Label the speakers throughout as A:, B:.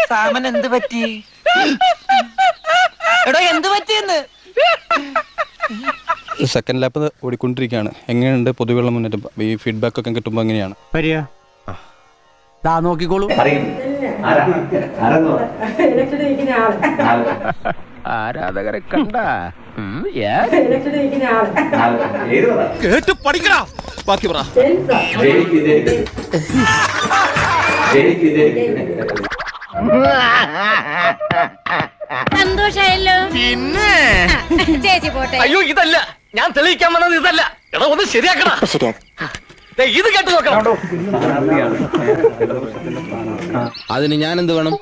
A: സാമൻ എന്ത് പറ്റി എടോ എന്ത് പറ്റിയെന്ന്
B: സെക്കൻഡ് ലാപ്പ് ഓടിക്കൊണ്ടിരിക്കുകയാണ് എങ്ങനെയുണ്ട് പൊതുവെയുള്ള മുന്നേറ്റം ഈ ഫീഡ്ബാക്ക് ഒക്കെ കിട്ടുമ്പോൾ എങ്ങനെയാണ്
C: വരിക ദാ നോക്കിക്കോളൂ
D: ഇലക്ഷൻ ഇരിക്കുന്ന ആള്
C: ആരാധകരെ കണ്ട
D: ഇലക്ഷൻ ഇരിക്കുന്ന ആള്
E: കേട്ട് പഠിക്കടാ ബാക്കി പറ
D: ജെയിംസാ.
F: സന്തോഷായല്ലോ പിന്നെ ചേച്ചി പോട്ടെ
G: അയ്യോ ഇതല്ല ഞാൻ തെളിയിക്കാൻ വന്നത് ഇതല്ല എടാ ഒന്ന് ശരിയാക്കടാ ദേ, ഇത് കേട്ട് നോക്കണം
C: അതിന് ഞാൻ എന്ത് വേണം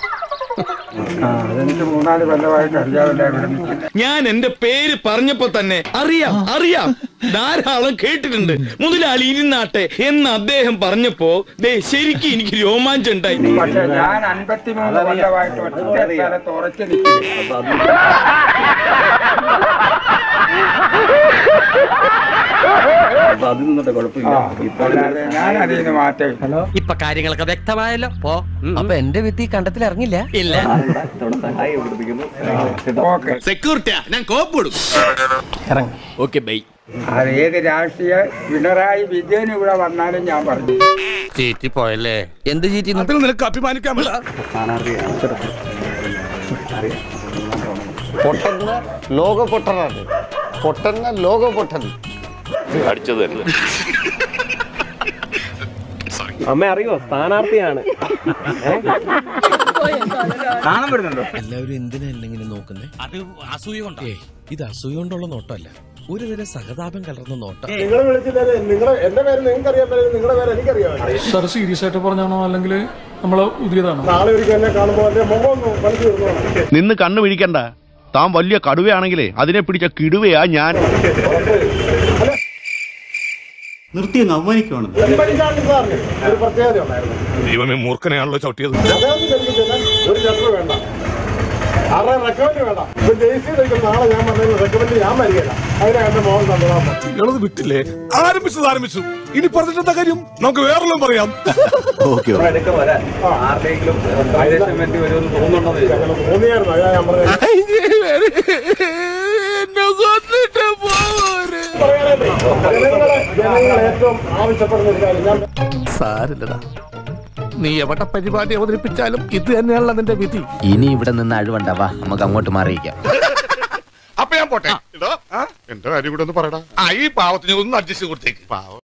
E: ഞാൻ എന്റെ പേര് പറഞ്ഞപ്പോ തന്നെ അറിയാം അറിയാം ധാരാളം കേട്ടിട്ടുണ്ട് മുതലാളി ഇരുന്നാട്ടെ എന്ന് അദ്ദേഹം പറഞ്ഞപ്പോ ദേ ശരിക്കും എനിക്ക് രോമാഞ്ചം ഉണ്ടായി
H: പക്ഷെ ഞാൻ അൻപത്തിമൂന്ന് കൊല്ലമായിട്ട് ഒറ്റ സ്ഥലത്ത് ഉറച്ചു നിൽക്കുന്നു അല്ലാതെ ഞാൻ അതിൽ നിന്ന് മാറ്റമില്ല
G: ഇപ്പൊ കാര്യങ്ങളൊക്കെ വ്യക്തമായല്ലോ പോ
A: അപ്പൊ എന്റെ വിത്തി കണ്ടത്തിൽ ഇറങ്ങില്ല
G: ഇല്ല
H: ഓക്കെ
E: സെക്യൂരിറ്റിയാ ഞാൻ കോപ്പിടും ഓക്കെ ബൈ
H: അത് ഏത് രാഷ്ട്രീയ പിണറായി വിജയൻ ഇവിടെ വന്നാലും ഞാൻ പറഞ്ഞു
G: ചീറ്റി പോയല്ലേ
C: എന്ത് ചീറ്റി
E: അതിൽ നിനക്ക് അഭിമാനിക്കാൻ
I: പൊട്ടന്ന ലോക പൊട്ടനാണ് പൊട്ടന്ന ലോക പൊട്ടൻ
G: അമ്മ അറിയോ സ്ഥാനാർത്ഥിയാണ്
J: എല്ലാവരും എന്തിനാ എന്നെങ്കിലും നോക്കുന്നേ അത് അസൂയ കൊണ്ടാ ഇത് അസൂയ കൊണ്ടുള്ള നോട്ടമല്ല ഒരു തരം സഹതാപം കലർന്ന നോട്ടം
I: നിങ്ങൾ വിളിച്ചില്ലേ നിങ്ങളെ എന്റെ പേര് നിങ്ങൾക്ക് അറിയാൻ പറ്റില്ല നിങ്ങളുടെ പേര് എനിക്കറിയാം
J: സാർ സീരിയസ് ആയിട്ട് പറഞ്ഞാണോ അല്ലെങ്കിൽ നമ്മളെ പുതിയതാണോ
I: നാളെ ഒരിക്കൽ എന്നെ കാണുമ്പോൾ എന്റെ മുഖം ഒന്ന് കളിച്ചു തീർന്നോളാം
K: നിന്ന് കണ്ണു പിടിക്കണ്ട താൻ വലിയ കടുവയാണെങ്കിലേ അതിനെ പിടിച്ച കിടുവയാ ഞാൻ
I: ഉമ്മൻചാണ്ടി സാറിന് ഒരു പ്രത്യേകത ഉണ്ടായിരുന്നു
E: ദൈവമേ മൂർഖനെയാണല്ലോ ചവിട്ടിയത്
I: അദ്ദേഹത്തിന് എനിക്ക് ചെല്ലാൻ ഒരു ലെറ്റർ വേണ്ട ആരുടെ റെക്കമെൻഡ് വേണ്ട ഇപ്പൊ ജയിച്ചു നിൽക്കും നാളെ ഞാൻ പറഞ്ഞ റെക്കമെൻഡ് ഞാൻ വരികയില്ല അതിനാ എന്റെ മോഹൻ കണ്ടതാ
E: ഇളത് വിട്ടില്ലേ ആരംഭിച്ചത് ആരംഭിച്ചു ഇനി പറഞ്ഞിട്ടെന്താ കാര്യം നമുക്ക് വേറെല്ലാം പറയാം
I: തോന്നിയായിരുന്നു അതാ ഞാൻ പറഞ്ഞത് പറയാനല്ലേ, ജനങ്ങളെ ജനങ്ങൾ ഏറ്റവും ആവശ്യപ്പെടുന്ന ഒരു കാര്യം ഞാൻ
G: സാരില്ലടാ നീ എവിടെ പരിപാടി അവതരിപ്പിച്ചാലും ഇത് തന്നെയാണല്ലോ നിന്റെ വിധി
C: ഇനി ഇവിടെ നിന്ന് അഴിവണ്ടാവാ നമുക്ക് അങ്ങോട്ട് മാറിയിക്കാം
E: അപ്പൊ ഞാൻ പോട്ടെ എന്റെ കാര്യം കൂടെ ഒന്ന് പറയടാ ആ ഈ പാവത്തിന് ഒന്ന് അഡ്ജസ്റ്റ് കൊടുത്തേക്ക് പാവം